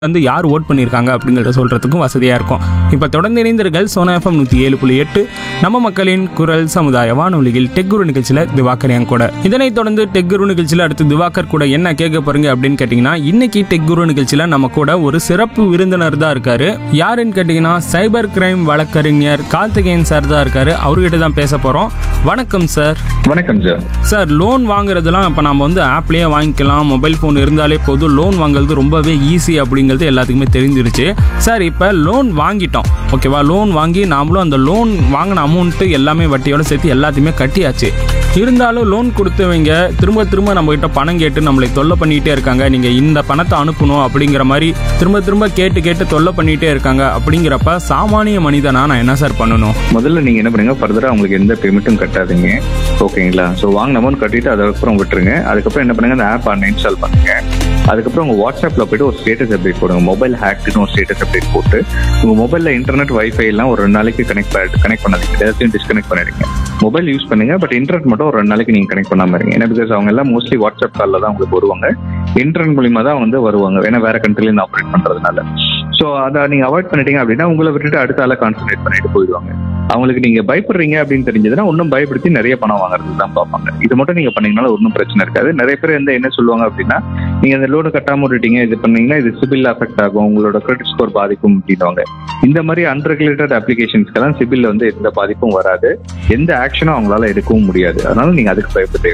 வந்து யார் ஓட் பண்ணியிருக்காங்க அப்படிங்கிறத சொல்கிறதுக்கும் வசதியாக இருக்கும் இப்போ தொடர்ந்து இணைந்தீர்கள் சோனா எஃப்எம் நூற்றி ஏழு புள்ளி எட்டு நம்ம மக்களின் குரல் சமுதாய வானொலியில் டெக்குரு நிகழ்ச்சியில் திவாகர் என் கூட இதனைத் தொடர்ந்து டெக்குரு நிகழ்ச்சியில் அடுத்து திவாகர் கூட என்ன கேட்க போறீங்க அப்படின்னு கேட்டிங்கன்னா இன்னைக்கு டெக்குரு நிகழ்ச்சியில் நம்ம கூட ஒரு சிறப்பு விருந்தினர் தான் இருக்காரு யாருன்னு கேட்டிங்கன்னா சைபர் கிரைம் வழக்கறிஞர் கார்த்திகேயன் சார் தான் இருக்காரு அவர்கிட்ட தான் பேச போகிறோம் வணக்கம் சார் வணக்கம் சார் சார் லோன் வாங்குறதெல்லாம் இப்போ நம்ம வந்து ஆப்லேயே வாங்கிக்கலாம் மொபைல் ஃபோன் இருந்தாலே போதும் லோன் வாங்குறது ரொம்பவே ஈஸி அப்படிங்கிறது எல்லாத்துக்குமே தெரிஞ்சிருச்சு சார் இப்போ லோன் வாங்கிட்டோம் ஓகேவா லோன் வாங்கி நாமளும் அந்த லோன் வாங்கின அமௌண்ட்டு எல்லாமே வட்டியோட சேர்த்து எல்லாத்தையுமே கட்டியாச்சு இருந்தாலும் லோன் கொடுத்தவங்க திரும்ப திரும்ப நம்ம கிட்ட பணம் கேட்டு நம்மளை தொல்லை பண்ணிகிட்டே இருக்காங்க நீங்கள் இந்த பணத்தை அனுப்பணும் அப்படிங்கிற மாதிரி திரும்ப திரும்ப கேட்டு கேட்டு தொல்லை பண்ணிகிட்டே இருக்காங்க அப்படிங்கிறப்ப சாமானிய மனிதனா நான் என்ன சார் பண்ணணும் முதல்ல நீங்க என்ன பண்ணுங்க ஃபர்தரா உங்களுக்கு எந்த பேமெண்ட்டும் கட்டாதீங்க ஓகேங்களா ஸோ வாங்கின அமௌண்ட் கட்டிட்டு அதுக்கப்புறம் விட்டுருங்க அதுக்கப்புறம் என்ன பண்ணுங்க அந்த ஆப் அன்இன்ஸ்டால் பண்ணுங்க அதுக்கப்புறம் உங்க வாட்ஸ்அப்ல போயிட்டு ஒரு ஸ்டேட்டஸ் அப்டேட் போடுங்க மொபைல் ஹேக்னு ஒரு ஸ்டேட்டஸ் அப்டேட் போட்டு உங்க மொபைல்ல இன்டர்நெட் வைஃபை எல்லாம் ஒரு ரெண்டு நாளைக்கு கனெக்ட் கனெக்ட் பண்ணாதீங்க எல்லாத்தையும் டிஸ்கனெக்ட் பண்ணிடுங்க மொபைல் யூஸ் பண்ணுங்க பட் இன்டர்நெட் மட்டும் ஒரு ரெண்டு நாளைக்கு நீங்க கனெக்ட் பண்ணாம இருங்க ஏன்னா பிகாஸ் அவங்க எல்லாம் மோஸ்ட்லி வாட்ஸ்அப் காலில் தான் உங்களுக்கு வருவாங்க இன்டர்நெட் மூலியமா தான் வந்து வருவாங்க ஏன்னா வேற கண்ட்ரில இருந்து ஆப்ரேட் பண்றதுனால ஸோ அதை நீங்க அவாய்ட் பண்ணிட்டீங்க அப்படின்னா உங்களை விட்டுட்டு அடுத்த ஆளை கான்சன்ட்ரேட் பண்ணிட்டு போயிடுவாங்க அவங்களுக்கு நீங்க பயப்படுறீங்க அப்படின்னு தெரிஞ்சதுன்னா இன்னும் பயப்படுத்தி நிறைய பணம் வாங்குறது தான் பார்ப்பாங்க இது மட்டும் நீங்க பண்ணீங்கனால ஒன்றும் பிரச்சனை இருக்காது நிறைய பேர் வந்து என்ன சொல்லுவாங்க அப்படின்னா நீங்க அந்த லோனு கட்டாம விட்டுட்டீங்க இது பண்ணீங்கன்னா இது சிபில் அஃபெக்ட் ஆகும் உங்களோட கிரெடிட் ஸ்கோர் பாதிக்கும் அப்படின்வாங்க இந்த மாதிரி அன்ரெகுலேட்டட் அப்ளிகேஷன்ஸ்க்கெல்லாம் சிபில்ல வந்து எந்த பாதிப்பும் வராது எந்த ஆக்ஷனும் அவங்களால எடுக்கவும் முடியாது அதனால நீங்க அதுக்கு பயப்பட்டு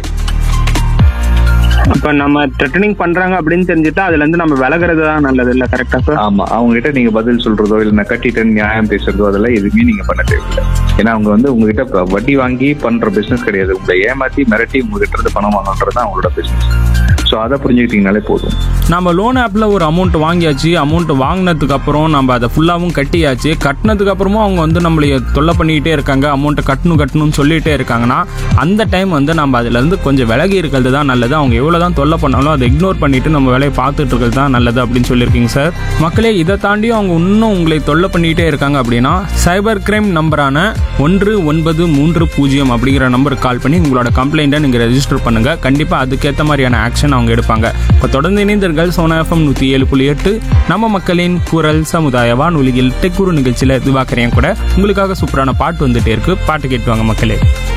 இப்ப நம்ம த்ரெட்டனிங் பண்றாங்க அப்படின்னு தெரிஞ்சுட்டா அதுல இருந்து நம்ம விலகுறது தான் நல்லது இல்ல கரெக்டா சார் ஆமா அவங்க கிட்ட நீங்க பதில் சொல்றதோ இல்ல நான் கட்டிட்டேன் நியாயம் பேசுறதோ அதெல்லாம் எதுவுமே நீங்க பண்ண தேவையில்லை ஏன்னா அவங்க வந்து உங்ககிட்ட இப்ப வட்டி வாங்கி பண்ற பிசினஸ் கிடையாது உங்களை ஏமாத்தி மிரட்டி உங்ககிட்ட இருந்து பணம் வாங்கன்றது தான் அவங்களோட பிசினஸ் ஸோ அதை புரிஞ்சுக்கிட்டீங்கனாலே போதும் நம்ம லோன் ஆப்பில் ஒரு அமௌண்ட் வாங்கியாச்சு அமௌண்ட் வாங்கினதுக்கு அப்புறம் நம்ம அதை ஃபுல்லாகவும் கட்டியாச்சு கட்டினதுக்கு அப்புறமும் அவங்க வந்து நம்மளை தொல்லை பண்ணிக்கிட்டே இருக்காங்க அமௌண்ட்டை கட்டணும் கட்டணும்னு சொல்லிகிட்டே இருக்காங்கன்னா அந்த டைம் வந்து நம்ம அதுலேருந்து கொஞ்சம் விலகி இருக்கிறது தான் நல்லது அவங்க எவ்வளோ தான் தொல்லை பண்ணாலும் அதை இக்னோர் பண்ணிட்டு நம்ம வேலையை பார்த்துட்டு இருக்கிறது தான் நல்லது அப்படின்னு சொல்லியிருக்கீங்க சார் மக்களே இதை தாண்டியும் அவங்க இன்னும் உங்களை தொல்லை பண்ணிக்கிட்டே இருக்காங்க அப்படின்னா சைபர் கிரைம் நம்பரான ஒன்று ஒன்பது மூன்று பூஜ்ஜியம் அப்படிங்கிற நம்பருக்கு கால் பண்ணி உங்களோட கம்ப்ளைண்ட்டை நீங்கள் ரெஜிஸ்டர் பண்ணுங்கள் கண்டிப்பாக அதுக்கேற்ற மாதிரியான ஆக்ஷன் அவங்க எடுப்பாங்க இப்போ தொடர்ந்து இணைந்தர்கள் சோனா எஃப்எம் நூற்றி ஏழு புள்ளி எட்டு நம்ம மக்களின் குரல் சமுதாய வானொலியில் டெக்குரு நிகழ்ச்சியில் திவாக்கரையும் கூட உங்களுக்காக சூப்பரான பாட்டு வந்துட்டே இருக்கு பாட்டு கேட்டு வாங்க மக்களே